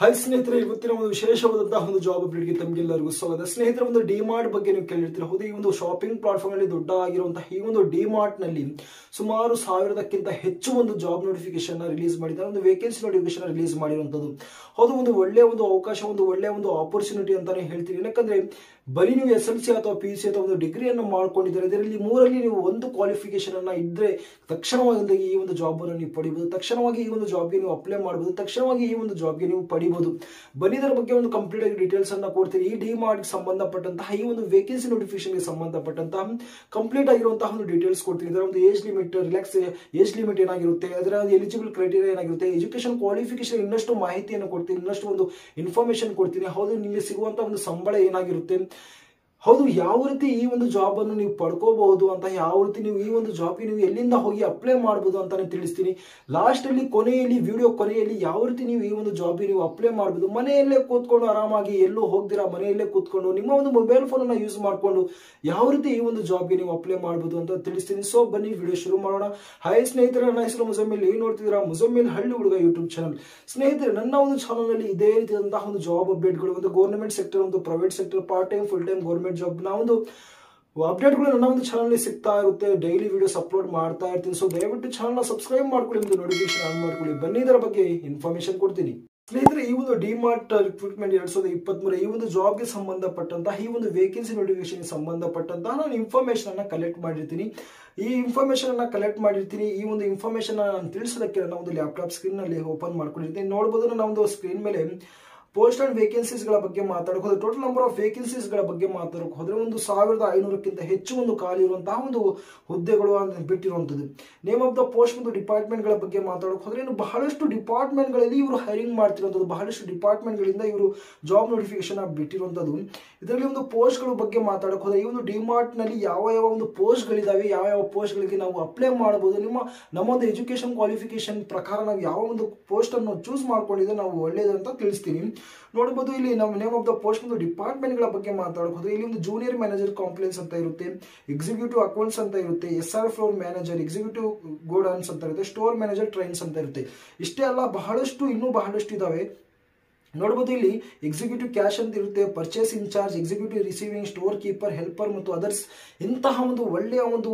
hi ಸ್ನೇಹಿತರೆ ಇವತ್ತಿನ ಒಂದು ವಿಶೇಷವಾದಂತಹ ಒಂದು ಜಾಬ್ ಅಪ್ಡೇಟ್ಗೆ ತಮಗೆಲ್ಲರಿಗೂ ಸ್ವಾಗತ ಸ್ನೇಹಿತರೆ ಒಂದು ಡಿಮಾರ್ಟ್ ಬಗ್ಗೆ ನೀವು ಕೇಳಿರ್ತೀರ ಹೌದು ಈ ಒಂದು ಶಾಪಿಂಗ್ ಪ್ಲಾಟ್ಫಾರ್ಮ್ ಅಲ್ಲಿ ದೊಡ್ಡ ಆಗಿರುವಂತಹ ಈ ಒಂದು ಡಿಮಾರ್ಟ್ ನಲ್ಲಿ ಸುಮಾರು ಸಾವಿರದಕ್ಕಿಂತ ಹೆಚ್ಚು ಒಂದು ಜಾಬ್ ನೋಟಿಫಿಕೇಶನ್ ರಿಲೀಸ್ ಮಾಡಿದ್ದಾರೆ ಒಂದು ವೇಕೆನ್ಸಿ ನೋಟಿಫಿಕೇಶನ್ ರಿಲೀಸ್ ಮಾಡಿರುವಂತದ್ದು ಹೌದು ಒಂದು ಒಳ್ಳೆಯ ಒಂದು ಅವಕಾಶ ಒಂದು ಒಳ್ಳೆಯ ಒಂದು ಆಪರ್ಚುನಿಟಿ ಅಂತಾನೆ ಹೇಳ್ತೀನಿ ಯಾಕಂದ್ರೆ ಬರೀ ನೀವು ಎಸ್ ಎಲ್ ಸಿ ಅಥವಾ ಪಿ ಯು ಸಿ ಅಥವಾ ಒಂದು ಡಿಗ್ರಿಯನ್ನು ಮಾಡ್ಕೊಂಡಿದ್ದಾರೆ ಇದರಲ್ಲಿ ಮೂರಲ್ಲಿ ನೀವು ಒಂದು ಕ್ವಾಲಿಫಿಕೇಶನ್ ಅನ್ನ ಇದ್ರೆ ತಕ್ಷಣವಾಗಿ ಈ ಒಂದು ಜಾಬ್ ಅನ್ನು ನೀವು ಪಡಿಬಹುದು ತಕ್ಷಣವಾಗಿ ಈ ಒಂದು ಜಾಬ್ಗೆ ನೀವು ಅಪ್ಲೈ ಮಾಡಬಹುದು ತಕ್ಷಣವಾಗಿ ಈ ಒಂದು ಜಾಬ್ಗೆ ನೀವು ಪಡಿಬಹುದು ಬನ್ನಿ ಇದರ ಬಗ್ಗೆ ಒಂದು ಕಂಪ್ಲೀಟ್ ಆಗಿ ಡೀಟೇಲ್ಸ್ ಅನ್ನ ಕೊಡ್ತೀನಿ ಈ ಡಿ ಮಾರ್ಟ್ ಸಂಬಂಧಪಟ್ಟಂತಹ ಈ ಒಂದು ವೇಕೆನ್ಸಿ ನೋಟಿಫಿಕೇಶನ್ ಗೆ ಸಂಬಂಧಪಟ್ಟಂತಹ ಕಂಪ್ಲೀಟ್ ಆಗಿರುವಂತಹ ಒಂದು ಡೀಟೇಲ್ಸ್ ಕೊಡ್ತೀನಿ ಇದರ ಒಂದು age limit relax age limit ಏನಾಗಿರುತ್ತೆ ಅದರ ಒಂದು ಎಲಿಜಿಬಲ್ ಕ್ರೈಟೀರಿಯಾ ಏನಾಗಿರುತ್ತೆ ಎಜುಕೇಶನ್ ಕ್ವಾಲಿಫಿಕೇಶನ್ ಇನ್ನಷ್ಟು ಮಾಹಿತಿಯನ್ನು ಕೊಡ್ತೀನಿ ಇನ್ನಷ್ಟು ಒಂದು ಇನ್ಫಾರ್ಮೇಶನ್ ಕೊಡ್ತೀನಿ ಹೌದು ನಿಮಗೆ ಸಿಗುವಂತಹ ಒಂದು ಸಂಬಳ ಏನಾಗಿರುತ್ತೆ ಹೌದು ಯಾವ ರೀತಿ ಈ ಒಂದು ಜಾಬ್ ಅನ್ನು ನೀವು ಪಡ್ಕೋಬಹುದು ಅಂತ ಯಾವ ರೀತಿ ನೀವು ಈ ಒಂದು ಜಾಬ್ಗೆ ನೀವು ಎಲ್ಲಿಂದ ಹೋಗಿ ಅಪ್ಲೈ ಮಾಡಬಹುದು ಅಂತಾನೆ ತಿಳಿಸ್ತೀನಿ ಲಾಸ್ಟ್ ಅಲ್ಲಿ ಕೊನೆಯಲ್ಲಿ ವಿಡಿಯೋ ಕೊನೆಯಲ್ಲಿ ಯಾವ ರೀತಿ ನೀವು ಈ ಒಂದು ಜಾಬ್ಗೆ ನೀವು ಅಪ್ಲೈ ಮಾಡಬಹುದು ಮನೆಯಲ್ಲೇ ಕೂತ್ಕೊಂಡು ಆರಾಮಾಗಿ ಎಲ್ಲೂ ಹೋಗ್ದಿರಾ ಮನೆಯಲ್ಲೇ ಕೂತ್ಕೊಂಡು ನಿಮ್ಮ ಒಂದು ಮೊಬೈಲ್ ಫೋನ್ ಅನ್ನ ಯೂಸ್ ಮಾಡಿಕೊಂಡು ಯಾವ ರೀತಿ ಈ ಒಂದು ಜಾಬ್ಗೆ ನೀವು ಅಪ್ಲೈ ಮಾಡಬಹುದು ಅಂತ ತಿಳಿಸ್ತೀನಿ ಸೊ ಬನ್ನಿ ವಿಡಿಯೋ ಶುರು ಮಾಡೋಣ ಹಾಯ್ ಸ್ನೇಹಿತರೆ ನನ್ನ ಹೆಸರು ಮುಜಮ್ಮಿಲ್ ಏನ್ ನೋಡ್ತಿದ್ದೀರಾ ಮುಜಮ್ಮಿಲ್ ಹಳ್ಳಿ ಹುಡುಗ ಯೂಟ್ಯೂಬ್ ಚಾನಲ್ ಸ್ನೇಹಿತರೆ ನನ್ನ ಒಂದು ಚಾನಲ್ ನಲ್ಲಿ ಇದೇ ರೀತಿಯಾದಂತಹ ಒಂದು ಜಾಬ್ ಅಪ್ಡೇಟ್ಗಳು ಒಂದು ಗೌರ್ಮೆಂಟ್ ಸೆಕ್ಟರ್ ಒಂದು private sector part time full time government job ನಾ ಒಂದು ಅಪ್ಡೇಟ್ಗಳು ನನ್ನ ಒಂದು ಚಾನಲ್ ಸಿಗ್ತಾ ಇರುತ್ತೆ ಡೈಲಿ ವಿಡಿಯೋಸ್ ಅಪ್ಲೋಡ್ ಮಾಡ್ತಾ ಇರ್ತೀನಿ ಸೊ ದಯವಿಟ್ಟು ಚಾನಲ್ ಸಬ್ಸ್ಕ್ರೈಬ್ ಮಾಡ್ಕೊಳ್ಳಿ ಒಂದು ನೋಟಿಫಿಕೇಶನ್ ಆನ್ ಮಾಡ್ಕೊಳ್ಳಿ ಬನ್ನಿ ಇದರ ಬಗ್ಗೆ ಇನ್ಫಾರ್ಮೇಶನ್ ಕೊಡ್ತೀನಿ ಸ್ನೇಹಿತರೆ ಈ ಒಂದು ಡಿಮಾರ್ಟ್ ರಿಕ್ರೂಟ್ಮೆಂಟ್ ಎರಡ್ ಸಾವಿರದ ಇಪ್ಪತ್ಮೂರ ಈ ಒಂದು ಜಾಬ್ಗೆ ಸಂಬಂಧಪಟ್ಟಂತಹ ಈ ಒಂದು ವೇಕೆನ್ಸಿ ನೋಟಿಫಿಕೇಶನ್ ಸಂಬಂಧಪಟ್ಟಂತಹ ನಾನು ಇನ್ಫಾರ್ಮೇಶನ್ ಅನ್ನ ಕಲೆಕ್ಟ್ ಮಾಡಿರ್ತೀನಿ ಈ ಇನ್ಫಾರ್ಮೇಶನ್ ಅನ್ನ ಕಲೆಕ್ಟ್ ಮಾಡಿರ್ತೀನಿ ಈ ಒಂದು ಇನ್ಫಾರ್ಮೇಶನ್ ನಾನು ತಿಳಿಸೋದಕ್ಕೆ ನನ್ನ ಒಂದು ಲ್ಯಾಪ್ಟಾಪ್ ಸ್ಕ್ರೀನ್ ನಲ್ಲಿ ಓಪನ್ ಮಾಡ್ಕೊಂಡಿರ್ತೀನಿ ನೋಡಬಹುದು ನನ್ನ ಒಂದು ಸ್ಕ್ರೀನ್ ಮೇಲೆ ಪೋಸ್ಟ್ ಅಂಡ್ ವೇಕೆನ್ಸೀಸ್ ಗಳ ಬಗ್ಗೆ ಮಾತಾಡಕ್ ಹೋದ್ರೆ ಟೋಟಲ್ ನಂಬರ್ ಆಫ್ ವೇಕೆನ್ಸೀಸ್ ಗಳ ಬಗ್ಗೆ ಮಾತಾಡಕ್ ಹೋದ್ರೆ ಒಂದು ಸಾವಿರದ ಐನೂರಕ್ಕಿಂತ ಹೆಚ್ಚು ಒಂದು ಖಾಲಿ ಇರುವಂತಹ ಒಂದು ಹುದ್ದೆಗಳು ಅಂತ ಬಿಟ್ಟಿರುವಂತದ್ದು ನೇಮ್ ಆಫ್ ದ ಪೋಸ್ಟ್ ಒಂದು ಡಿಪಾರ್ಟ್ಮೆಂಟ್ ಗಳ ಬಗ್ಗೆ ಮಾತಾಡಕ್ ಹೋದ್ರೆ ಇನ್ನು ಬಹಳಷ್ಟು ಡಿಪಾರ್ಟ್ಮೆಂಟ್ ಗಳಲ್ಲಿ ಇವರು ಹೈರಿಂಗ್ ಮಾಡ್ತಿರುವಂತದ್ದು ಬಹಳಷ್ಟು ಡಿಪಾರ್ಟ್ಮೆಂಟ್ ಗಳಿಂದ ಇವರು ಜಾಬ್ ನೋಟಿಫಿಕೇಶನ್ ಬಿಟ್ಟಿರುವಂತದ್ದು ಇದರಲ್ಲಿ ಒಂದು ಪೋಸ್ಟ್ ಗಳ ಬಗ್ಗೆ ಮಾತಾಡಕ್ ಹೋದ್ರೆ ಈ ಒಂದು ಡಿಮಾರ್ಟ್ ನಲ್ಲಿ ಯಾವ ಯಾವ ಒಂದು ಪೋಸ್ಟ್ ಗಳಿದಾವೆ ಯಾವ ಯಾವ ಪೋಸ್ಟ್ ಗಳಿಗೆ ನಾವು ಅಪ್ಲೈ ಮಾಡಬಹುದು ನಿಮ್ಮ ನಮ್ಮ ಒಂದು ಎಜುಕೇಶನ್ ಕ್ವಾಲಿಫಿಕೇಶನ್ ಪ್ರಕಾರ ನಾವು ಯಾವ ಒಂದು ಪೋಸ್ಟ್ ಅನ್ನು ಚೂಸ್ ಮಾಡ್ಕೊಂಡಿದ್ರೆ ನಾವು ಒಳ್ಳೇದು ಅಂತ ತಿಳಿಸ್ತೀನಿ ನೋಡಬಹುದು ಇಲ್ಲಿ ನಾವು ನೇಮ್ ಆಫ್ ದ ಪೋಸ್ಟ್ ಒಂದು ಡಿಪಾರ್ಟ್ಮೆಂಟ್ ಗಳ ಬಗ್ಗೆ ಮಾತಾಡಕ್ ಹೋದ್ರೆ ಇಲ್ಲಿ ಒಂದು ಜೂನಿಯರ್ ಮ್ಯಾನೇಜರ್ ಕಾಂಪ್ಲೆನ್ಸ್ ಅಂತ ಇರುತ್ತೆ ಎಕ್ಸಿಕ್ಯೂಟಿವ್ ಅಕೌಂಟ್ಸ್ ಅಂತ ಇರುತ್ತೆ S R floor manager executive godowns ಅಂತ ಇರುತ್ತೆ ಸ್ಟೋರ್ ಮ್ಯಾನೇಜರ್ ಟ್ರೈನ್ಸ್ ಅಂತ ಇರುತ್ತೆ ಇಷ್ಟೇ ಅಲ್ಲ ಬಹಳಷ್ಟು ಇನ್ನೂ ಬಹಳಷ್ಟು ಇದಾವೆ ನೋಡ್ಬೋದು ಇಲ್ಲಿ ಎಕ್ಸಿಕ್ಯೂಟಿವ್ ಕ್ಯಾಶ್ ಅಂತ ಇರುತ್ತೆ purchase in charge executive receiving store keeper helper ಮತ್ತು ಅದರ್ಸ್ ಇಂತಹ ಒಂದು ಒಳ್ಳೆಯ ಒಂದು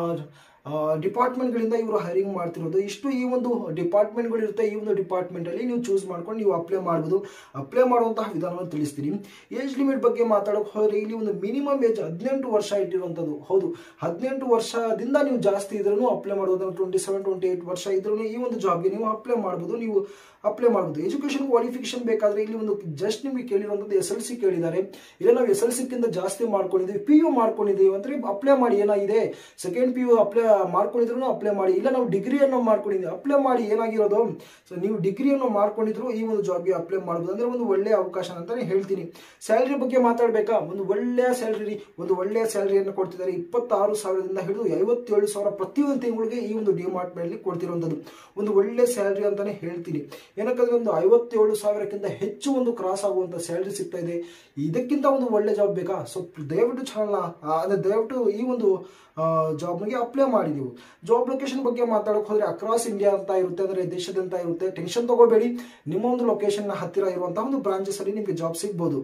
ಡಿಪಾರ್ಟ್ಮೆಂಟ್ಗಳಿಂದ ಇವರು ಹೈರಿಂಗ್ ಮಾಡ್ತಿರೋದು ಇಷ್ಟು ಈ ಒಂದು ಡಿಪಾರ್ಟ್ಮೆಂಟ್ಗಳು ಇರುತ್ತೆ ಈ ಒಂದು ಡಿಪಾರ್ಟ್ಮೆಂಟಲ್ಲಿ ನೀವು ಚೂಸ್ ಮಾಡ್ಕೊಂಡು ನೀವು ಅಪ್ಲೈ ಮಾಡ್ಬೋದು ಅಪ್ಲೈ ಮಾಡುವಂತಹ ವಿಧಾನವನ್ನು ತಿಳಿಸ್ತೀನಿ ಏಜ್ ಲಿಮಿಟ್ ಬಗ್ಗೆ ಮಾತಾಡೋಕೆ ಹೋದರೆ ಇಲ್ಲಿ ಒಂದು ಮಿನಿಮಮ್ ಏಜ್ ಹದಿನೆಂಟು ವರ್ಷ ಇಟ್ಟಿರುವಂಥದ್ದು ಹೌದು ಹದಿನೆಂಟು ವರ್ಷದಿಂದ ನೀವು ಜಾಸ್ತಿ ಇದ್ರೂ ಅಪ್ಲೈ ಮಾಡ್ಬೋದು ಟ್ವೆಂಟಿ ಸೆವೆನ್ ಟ್ವೆಂಟಿ ಏಟ್ ವರ್ಷ ಇದ್ರೂ ಈ ಒಂದು ಜಾಬ್ಗೆ ನೀವು ಅಪ್ಲೈ ಮಾಡ್ಬೋದು ನೀವು ಅಪ್ಲೈ ಮಾಡ್ಬೋದು ಎಜುಕೇಷನ್ ಕ್ವಾಲಿಫಿಕೇಶನ್ ಬೇಕಾದ್ರೆ ಇಲ್ಲಿ ಒಂದು ಜಸ್ಟ್ ನಿಮಗೆ ಕೇಳಿರುವಂಥದ್ದು ಎಸ್ ಎಲ್ ಸಿ ಕೇಳಿದ್ದಾರೆ ಇಲ್ಲ ನಾವು ಎಸ್ ಎಲ್ ಸಿಕ್ಕಿಂತ ಜಾಸ್ತಿ ಮಾಡ್ಕೊಂಡಿದ್ದೀವಿ ಪಿ ಯು ಮಾಡ್ಕೊಂಡಿದ್ದೀವಿ ಅಂದರೆ ಅಪ್ಲೈ ಮಾಡಿ ಏನಾಗಿದೆ ಸೆಕೆಂಡ್ ಪಿ ಯು ಅಪ್ಲೈ ಮಾಡ್ಕೊಂಡಿದ್ರು ಅಪ್ಲೈ ಮಾಡಿ ಇಲ್ಲ ನಾವು ಡಿಗ್ರಿಯನ್ನು ಮಾಡ್ಕೊಂಡಿದ್ದೀವಿ ಅಪ್ಲೈ ಮಾಡಿ ಏನಾಗಿರೋದು ಸೊ ನೀವು ಡಿಗ್ರಿಯನ್ನು ಮಾಡ್ಕೊಂಡಿದ್ರು ಈ ಒಂದು ಜಾಬ್ಗೆ ಅಪ್ಲೈ ಮಾಡ್ಬೋದು ಅಂದರೆ ಒಂದು ಒಳ್ಳೆಯ ಅವಕಾಶ ಅಂತಾನೆ ಹೇಳ್ತೀನಿ ಸ್ಯಾಲ್ರಿ ಬಗ್ಗೆ ಮಾತಾಡಬೇಕಾ ಒಂದು ಒಳ್ಳೆಯ ಸ್ಯಾಲ್ರಿ ಒಂದು ಒಳ್ಳೆಯ ಸ್ಯಾಲ್ರಿಯನ್ನು ಕೊಡ್ತಿದ್ದಾರೆ ಇಪ್ಪತ್ತಾರು ಸಾವಿರದಿಂದ ಹಿಡಿದು ಐವತ್ತೇಳು ಸಾವಿರ ಪ್ರತಿಯೊಂದು ತಿಂಗಳಿಗೆ ಈ ಒಂದು ಡಿಮಾರ್ಟ್ಮೆಂಟ್ಲಿ ಕೊಡ್ತಿರುವಂಥದ್ದು ಒಂದು ಒಳ್ಳೆ ಸ್ಯಾಲ್ರಿ ಅಂತಾನೆ ಹೇಳ್ತೀನಿ ಏನಕ್ಕಂದ್ರೆ ಒಂದು ಐವತ್ತೇಳು ಸಾವಿರಕ್ಕಿಂತ ಹೆಚ್ಚು ಒಂದು ಕ್ರಾಸ್ ಆಗುವಂಥ ಸ್ಯಾಲ್ರಿ ಸಿಗ್ತಾ ಇದೆ ಇದಕ್ಕಿಂತ ಒಂದು ಒಳ್ಳೆ ಜಾಬ್ ಬೇಕಾ ಸೊ ದಯವಿಟ್ಟು ಚಾನಲ್ನ ಅಂದರೆ ದಯವಿಟ್ಟು ಈ ಒಂದು ಜಾಬ್ಗೆ ಅಪ್ಲೈ ಮಾಡಿ ನೀವು ಜಾಬ್ ಲೊಕೇಶನ್ ಬಗ್ಗೆ ಮಾತಾಡೋಕೆ ಹೋದ್ರೆ ಅಕ್ರಾಸ್ ಇಂಡಿಯಾ ಅಂತ ಇರುತ್ತೆ ಅಂದರೆ ದೇಶದಂತ ಇರುತ್ತೆ ಟೆನ್ಷನ್ ತಗೋಬೇಡಿ ನಿಮ್ಮ ಒಂದು ಲೊಕೇಶನ್ ಹತ್ತಿರ ಇರುವಂತಹ ಒಂದು ಬ್ರಾಂಚಸ್ ಅಲ್ಲಿ ನಿಮಗೆ ಜಾಬ್ ಸಿಗ್ಬೋದು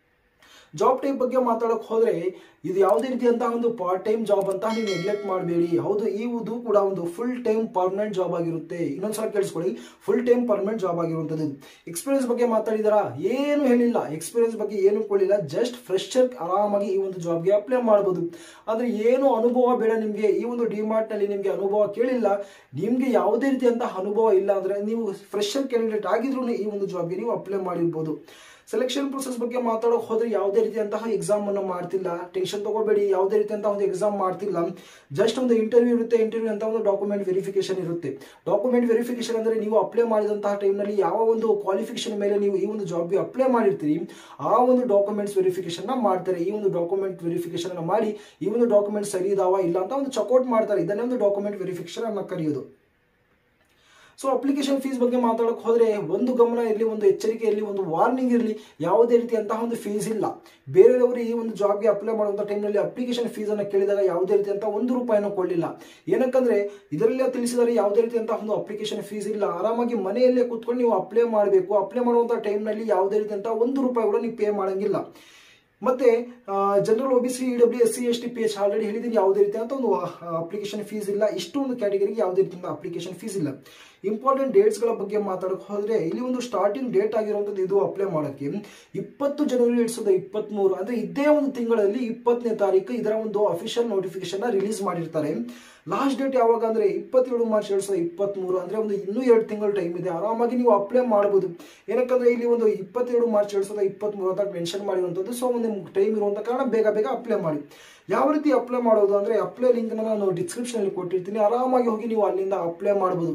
ಜಾಬ್ ಟೈಪ್ ಬಗ್ಗೆ ಮಾತಾಡೋಕೆ ಹೋದ್ರೆ ಇದು ಯಾವುದೇ ರೀತಿಯಂತಹ ಒಂದು ಪಾರ್ಟ್ ಟೈಮ್ ಜಾಬ್ ಅಂತ ನೀವು ನೆಗ್ಲೆಕ್ಟ್ ಮಾಡಬೇಡಿ ಹೌದು ಇದು ಕೂಡ ಒಂದು ಫುಲ್ ಟೈಮ್ ಪರ್ಮನೆಂಟ್ ಜಾಬ್ ಆಗಿರುತ್ತೆ ಇನ್ನೊಂದ್ಸಲ ಕೇಳಿಸ್ಕೊಳ್ಳಿ ಫುಲ್ ಟೈಮ್ ಪರ್ಮನೆಂಟ್ ಜಾಬ್ ಆಗಿರುವಂಥದ್ದು ಎಕ್ಸ್ಪೀರಿಯನ್ಸ್ ಬಗ್ಗೆ ಮಾತಾಡಿದಾರಾ ಏನು ಹೇಳಿಲ್ಲ ಎಕ್ಸ್ಪೀರಿಯನ್ಸ್ ಬಗ್ಗೆ ಏನು ಕೊಡಲಿಲ್ಲ ಜಸ್ಟ್ ಫ್ರೆಶರ್ ಆರಾಮಾಗಿ ಈ ಒಂದು ಜಾಬ್ಗೆ ಅಪ್ಲೈ ಮಾಡ್ಬೋದು ಆದರೆ ಏನು ಅನುಭವ ಬೇಡ ನಿಮಗೆ ಈ ಒಂದು ಡಿಮಾರ್ಟ್ನಲ್ಲಿ ನಿಮಗೆ ಅನುಭವ ಕೇಳಿಲ್ಲ ನಿಮಗೆ ಯಾವುದೇ ರೀತಿಯಂತಹ ಅನುಭವ ಇಲ್ಲ ಅಂದರೆ ನೀವು ಫ್ರೆಶರ್ ಕ್ಯಾಂಡಿಡೇಟ್ ಆಗಿದ್ರು ಈ ಒಂದು ಜಾಬ್ಗೆ ನೀವು ಅಪ್ಲೈ ಮಾಡಿರ್ಬೋದು ಸೆಲೆಕ್ಷನ್ ಪ್ರೊಸೆಸ್ ಬಗ್ಗೆ ಮಾತಾಡೋಕೆ ಹೋದ್ರೆ ಯಾವುದೇ ರೀತಿಯಂತಹ ಎಕ್ಸಾಮ್ ಅನ್ನು ಮಾಡ್ತಿಲ್ಲ ಟೆನ್ಷನ್ ತಗೋಬೇಡಿ ಯಾವುದೇ ರೀತಿಯಂತಹ ಒಂದು ಎಕ್ಸಾಮ್ ಮಾಡ್ತಿಲ್ಲ ಜಸ್ಟ್ ಒಂದು ಇಂಟರ್ವ್ಯೂ ಇರುತ್ತೆ ಇಂಟರ್ವ್ಯೂ ಅಂತ ಒಂದು ಡಾಕ್ಯುಮೆಂಟ್ ವೆರಿಫಿಕೇಶನ್ ಇರುತ್ತೆ ಡಾಕ್ಯುಮೆಂಟ್ ವೆರಿಫಿಕೇಶನ್ ಅಂದರೆ ನೀವು ಅಪ್ಲೈ ಮಾಡಿದಂತಹ ಟೈಮ್ನಲ್ಲಿ ಯಾವ ಒಂದು ಕ್ವಾಲಿಫಿಕೇಶನ್ ಮೇಲೆ ನೀವು ಈ ಒಂದು ಜಾಬ್ಗೆ ಅಪ್ಲೈ ಮಾಡಿರ್ತೀರಿ ಆ ಒಂದು ಡಾಕ್ಯುಮೆಂಟ್ಸ್ ವೆರಿಫಿಕೇಶನ್ ಮಾಡ್ತಾರೆ ಈ ಒಂದು ಡಾಕ್ಯುಮೆಂಟ್ ವೆರಿಫಿಕೇಶನ್ ಮಾಡಿ ಈ ಒಂದು ಡಾಕ್ಯುಮೆಂಟ್ ಸರಿ ಇದಾವ ಇಲ್ಲ ಅಂತ ಒಂದು ಚೆಕ್ಔಟ್ ಮಾಡ್ತಾರೆ ಇದನ್ನೇ ಒಂದು ಡಾಕ್ಯುಮೆಂಟ್ ವೆರಿಫಿಕೇಶನ್ ಅನ್ನ ಕರೆಯೋದು ಸೊ ಅಪ್ಲಿಕೇಶನ್ ಫೀಸ್ ಬಗ್ಗೆ ಮಾತಾಡೋಕೆ ಹೋದ್ರೆ ಒಂದು ಗಮನ ಇರಲಿ ಒಂದು ಎಚ್ಚರಿಕೆ ಇರಲಿ ಒಂದು ವಾರ್ನಿಂಗ್ ಇರಲಿ ಯಾವುದೇ ರೀತಿಯಂತಹ ಒಂದು ಫೀಸ್ ಇಲ್ಲ ಬೇರೆಯವರು ಈ ಒಂದು ಜಾಬ್ಗೆ ಅಪ್ಲೈ ಮಾಡುವಂಥ ಟೈಮ್ನಲ್ಲಿ ಅಪ್ಲಿಕೇಶನ್ ಫೀಸನ್ನು ಕೇಳಿದಾಗ ಯಾವುದೇ ರೀತಿಯಂತ ಒಂದು ರೂಪಾಯಿನೂ ಕೊಡಲಿಲ್ಲ ಏನಕ್ಕಂದ್ರೆ ಇದರಲ್ಲೇ ತಿಳಿಸಿದರೆ ಯಾವುದೇ ರೀತಿಯಂತಹ ಒಂದು ಅಪ್ಲಿಕೇಶನ್ ಫೀಸ್ ಇಲ್ಲ ಆರಾಮಾಗಿ ಮನೆಯಲ್ಲೇ ಕೂತ್ಕೊಂಡು ನೀವು ಅಪ್ಲೈ ಮಾಡಬೇಕು ಅಪ್ಲೈ ಮಾಡುವಂಥ ಟೈಮ್ನಲ್ಲಿ ಯಾವುದೇ ರೀತಿಯಂತ ಒಂದು ರೂಪಾಯಿ ಕೂಡ ನೀವು ಪೇ ಮಾಡಂಗಿಲ್ಲ ಮತ್ತೆ general O B C W S C S T P H already ಹೇಳಿದ್ದೀನಿ ಯಾವುದೇ ರೀತಿಯಾದಂಥ ಒಂದು ಅಪ್ಲಿಕೇಶನ್ ಫೀಸ್ ಇಲ್ಲ ಇಷ್ಟೊಂದು ಕ್ಯಾಟಗರಿಗೆ ಯಾವುದೇ ರೀತಿಯಿಂದ ಅಪ್ಲಿಕೇಶನ್ ಫೀಸ್ ಇಲ್ಲ ಇಂಪಾರ್ಟೆಂಟ್ ಡೇಟ್ಸ್ಗಳ ಬಗ್ಗೆ ಮಾತಾಡೋಕೆ ಹೋದರೆ ಇಲ್ಲಿ ಒಂದು ಸ್ಟಾರ್ಟಿಂಗ್ ಡೇಟ್ ಆಗಿರುವಂಥದ್ದು ಇದು ಅಪ್ಲೈ ಮಾಡೋಕ್ಕೆ ಇಪ್ಪತ್ತು ಜನವರಿ ಎರಡ್ ಸಾವಿರದ ಇಪ್ಪತ್ತ್ಮೂರು ಅಂದರೆ ಇದೇ ಒಂದು ತಿಂಗಳಲ್ಲಿ ಇಪ್ಪತ್ತನೇ ತಾರೀಕು ಇದರ ಒಂದು ಅಫಿಷಿಯಲ್ ನೋಟಿಫಿಕೇಶನ್ ರಿಲೀಸ್ ಮಾಡಿರ್ತಾರೆ ಲಾಸ್ಟ್ ಡೇಟ್ ಯಾವಾಗ ಅಂದರೆ ಇಪ್ಪತ್ತೇಳು ಮಾರ್ಚ್ ಎರಡು ಸಾವಿರದ ಇಪ್ಪತ್ತ್ಮೂರು ಅಂದರೆ ಒಂದು ಇನ್ನೂ ಎರಡು ತಿಂಗಳ ಟೈಮ್ ಇದೆ ಆರಾಮಾಗಿ ನೀವು ಅಪ್ಲೈ ಮಾಡ್ಬೋದು ಏನಕ್ಕಂದ್ರೆ ಇಲ್ಲಿ ಒಂದು ಇಪ್ಪತ್ತೇಳು ಮಾರ್ಚ್ ಎರಡು ಸಾವಿರದ ಇಪ್ಪತ್ತ್ಮೂರು ಅಂತ ಮೆನ್ಷನ್ ಮಾಡಿರುವಂಥದ್ದು ಸೊ ಒಂದು ಟೈಮ್ ಇರುವಂಥ ಕಾರಣ ಬೇಗ ಬೇಗ ಅಪ್ಲೈ ಮಾಡಿ ಯಾವ ರೀತಿ ಅಪ್ಲೈ ಮಾಡೋದು ಅಂದರೆ ಅಪ್ಲೈ ಲಿಂಕ್ನ ನಾನು ಡಿಸ್ಕ್ರಿಪ್ಷನಲ್ಲಿ ಕೊಟ್ಟಿರ್ತೀನಿ ಆರಾಮಾಗಿ ಹೋಗಿ ನೀವು ಅಲ್ಲಿಂದ ಅಪ್ಲೈ ಮಾಡ್ಬೋದು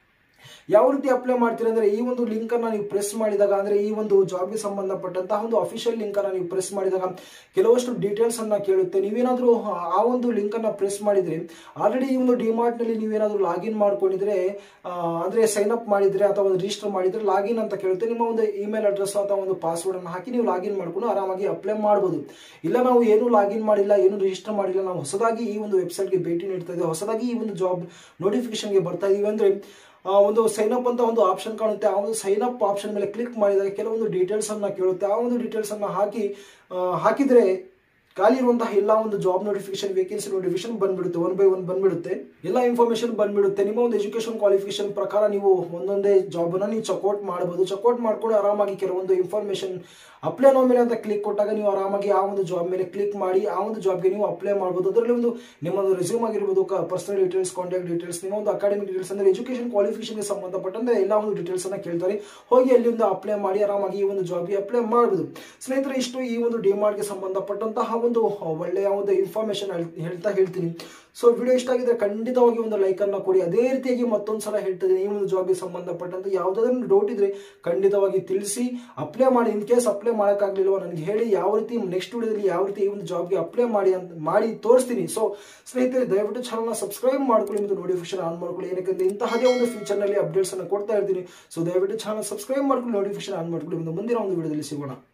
ಯಾವ ರೀತಿ ಅಪ್ಲೈ ಮಾಡ್ತೀರಿ ಅಂದ್ರೆ ಈ ಒಂದು ಲಿಂಕ್ ಅನ್ನ ನೀವು ಪ್ರೆಸ್ ಮಾಡಿದಾಗ ಅಂದ್ರೆ ಈ ಒಂದು ಜಾಬ್ಗೆ ಸಂಬಂಧಪಟ್ಟಂತಹ ಒಂದು ಅಫಿಷಿಯಲ್ ಲಿಂಕ್ ಅನ್ನ ನೀವು ಪ್ರೆಸ್ ಮಾಡಿದಾಗ ಕೆಲವಷ್ಟು ಡೀಟೇಲ್ಸ್ ಅನ್ನ ಕೇಳುತ್ತೆ ನೀವೇನಾದ್ರೂ ಆ ಒಂದು ಲಿಂಕ್ ಅನ್ನ ಪ್ರೆಸ್ ಮಾಡಿದ್ರೆ ಆಲ್ರೆಡಿ ಈ ಒಂದು ಡಿಮಾರ್ಟ್ ನಲ್ಲಿ ನೀವೇನಾದ್ರೂ ಲಾಗಿನ್ ಮಾಡ್ಕೊಂಡಿದ್ರೆ ಅಂದ್ರೆ ಸೈನ್ ಅಪ್ ಮಾಡಿದ್ರೆ ಅಥವಾ ರಿಜಿಸ್ಟರ್ ಮಾಡಿದ್ರೆ ಲಾಗಿನ್ ಅಂತ ಕೇಳುತ್ತೆ ನಿಮ್ಮ ಒಂದು ಇಮೇಲ್ ಅಡ್ರೆಸ್ ಅಥವಾ ಒಂದು ಪಾಸ್ವರ್ಡ್ ಅನ್ನು ಹಾಕಿ ನೀವು ಲಾಗಿನ್ ಮಾಡ್ಕೊಂಡು ಆರಾಮಾಗಿ ಅಪ್ಲೈ ಮಾಡಬಹುದು ಇಲ್ಲ ನಾವು ಏನು ಲಾಗಿನ್ ಮಾಡಿಲ್ಲ ಏನು ರಿಜಿಸ್ಟರ್ ಮಾಡಿಲ್ಲ ನಾವು ಹೊಸದಾಗಿ ಈ ಒಂದು ವೆಬ್ಸೈಟ್ಗೆ ಭೇಟಿ ನೀಡ್ತಾ ಇದ್ದೀವಿ ಹೊಸದಾಗಿ ಈ ಒಂದು ಜಾಬ್ ನೋಟಿಫಿಕೇಶನ್ಗೆ ಬರ್ತಾ ಇದೀವಿ ಅಂದ್ರೆ ಒಂದು ಸೈನ್ ಅಪ್ ಅಂತ ಒಂದು ಆಪ್ಷನ್ ಕಾಣುತ್ತೆ ಆ ಒಂದು ಸೈನ್ ಅಪ್ ಆಪ್ಷನ್ ಮೇಲೆ ಕ್ಲಿಕ್ ಮಾಡಿದಾಗ ಕೆಲವೊಂದು ಡೀಟೇಲ್ಸ್ ಅನ್ನ ಕೇಳುತ್ತೆ ಆ ಒಂದು ಡೀಟೇಲ್ಸ್ ಅನ್ನ ಹಾಕಿ ಹಾಕಿದ್ರೆ ಖಾಲಿ ಇರುವಂತಹ ಎಲ್ಲ ಒಂದು ಜಾಬ್ ನೋಟಿಫಿಕೇಶನ್ ವೇಕೆನ್ಸಿ ನೋಟಿಫಿಕೇಶನ್ ಬಂದ್ಬಿಡುತ್ತೆ ಒನ್ ಬೈ ಒನ್ ಬಂದ್ಬಿಡುತ್ತೆ ಎಲ್ಲ ಇನ್ಫಾರ್ಮೇಶನ್ ಬಂದ್ಬಿಡುತ್ತೆ ನಿಮ್ಮ ಒಂದು ಎಜುಕೇಶನ್ ಕ್ವಾಲಿಫಿಕೇಶನ್ ಪ್ರಕಾರ ನೀವು ಒಂದೊಂದೇ ಜಾಬ್ ಅನ್ನ ನೀವು ಚೆಕ್ಔಟ್ ಮಾಡಬಹುದು ಚೆಕ್ಔಟ್ ಮಾಡ್ಕೊಂಡು ಆರಾಮಾಗಿ ಕೆಲವೊಂದು ಇನ್ಫಾರ್ಮೇಶನ್ ಅಪ್ಲೈ ಅನ್ನೋ ಮೇಲೆ ಅಂತ ಕ್ಲಿಕ್ ಕೊಟ್ಟಾಗ ನೀವು ಆರಾಮಾಗಿ ಆ ಒಂದು ಜಾಬ್ ಮೇಲೆ ಕ್ಲಿಕ್ ಮಾಡಿ ಆ ಒಂದು ಜಾಬ್ಗೆ ನೀವು ಅಪ್ಲೈ ಮಾಡಬಹುದು ಅದರಲ್ಲಿ ಒಂದು ನಿಮ್ಮ ಒಂದು ರೆಸ್ಯೂಮ್ ಆಗಿರ್ಬೋದು ಪರ್ಸನಲ್ ಡೀಟೇಲ್ಸ್ ಕಾಂಟ್ಯಾಕ್ಟ್ ಡೀಟೇಲ್ಸ್ ನಿಮ್ಮ ಒಂದು ಅಕಾಡೆಮಿಕ್ ಡೀಟೇಲ್ಸ್ ಅಂದ್ರೆ ಎಜುಕೇಶನ್ ಕ್ವಾಲಿಫಿಕೇಶನ್ಗೆ ಸಂಬಂಧಪಟ್ಟಂತೆ ಎಲ್ಲ ಒಂದು ಡೀಟೇಲ್ಸ್ ಅನ್ನ ಕೇಳ್ತಾರೆ ಹೋಗಿ ಅಲ್ಲಿ ಒಂದು ಅಪ್ಲೈ ಮಾಡಿ ಆರಾಮಾಗಿ ಈ ಒಂದು ಜಾಬ್ಗೆ ಅಪ್ಲೈ ಮಾಡಬಹುದು ಸ್ನೇಹಿತರೆ ಇಷ್ಟು ಈ ಒಂದು ಡಿಮಾರ್ಟ್ಗೆ ಸಂಬಂಧಪಟ್ಟಂತಹ ಒಂದು ಒಳ್ಳೆಯ ಒಂದು ಇನ್ಫಾರ್ಮೇಶನ್ ಹೇಳ್ತಾ ಹೇಳ್ತೀನಿ ಸೊ ವಿಡಿಯೋ ಇಷ್ಟ ಆಗಿದ್ರೆ ಖಂಡಿತವಾಗಿ ಒಂದು ಲೈಕ್ ಅನ್ನ ಕೊಡಿ ಅದೇ ರೀತಿಯಾಗಿ ಮತ್ತೊಂದು ಸಲ ಹೇಳ್ತಿದ್ದೀನಿ ಈ ಒಂದು ಜಾಬ್ಗೆ ಸಂಬಂಧಪಟ್ಟಂತೆ ಯಾವುದಾದ್ರೂ ಡೌಟ್ ಇದ್ರೆ ಖಂಡಿತವಾಗಿ ತಿಳಿಸಿ ಅಪ್ಲೈ ಮಾಡಿ ಇನ್ ಕೇಸ್ ಅಪ್ಲೈ ಮಾಡೋಕ್ಕಾಗಲಿಲ್ವ ನನಗೆ ಹೇಳಿ ಯಾವ ರೀತಿ ನೆಕ್ಸ್ಟ್ ವಿಡಿಯೋದಲ್ಲಿ ಯಾವ ರೀತಿ ಈ ಒಂದು ಜಾಬ್ಗೆ ಅಪ್ಲೈ ಮಾಡಿ ಅಂತ ಮಾಡಿ ತೋರಿಸ್ತೀನಿ ಸೊ ಸ್ನೇಹಿತರೆ ದಯವಿಟ್ಟು ಚಾನಲ್ನ ಸಬ್ಸ್ಕ್ರೈಬ್ ಮಾಡ್ಕೊಳ್ಳಿ ಮತ್ತು ನೋಟಿಫಿಕೇಶನ್ ಆನ್ ಮಾಡ್ಕೊಳ್ಳಿ ಏನಕ್ಕೆ ಇಂತಹದೇ ಒಂದು ಫ್ಯೂಚರ್ನಲ್ಲಿ ಅಪ್ಡೇಟ್ಸ್ ಅನ್ನು ಕೊಡ್ತಾ ಇರ್ತೀನಿ ಸೊ ದಯವಿಟ್ಟು ಚಾನಲ್ ಸಬ್ಸ್ಕ್ರೈಬ್ ಮಾಡ್ಕೊಳ್ಳಿ ನೋಟಿಫಿಕೇಶನ್ ಆನ್ ಮಾಡ್ಕೊಳ್ಳಿ ಮುಂದಿನ ಒಂದು ವಿಡಿಯೋದಲ್ಲಿ ಸಿಗೋಣ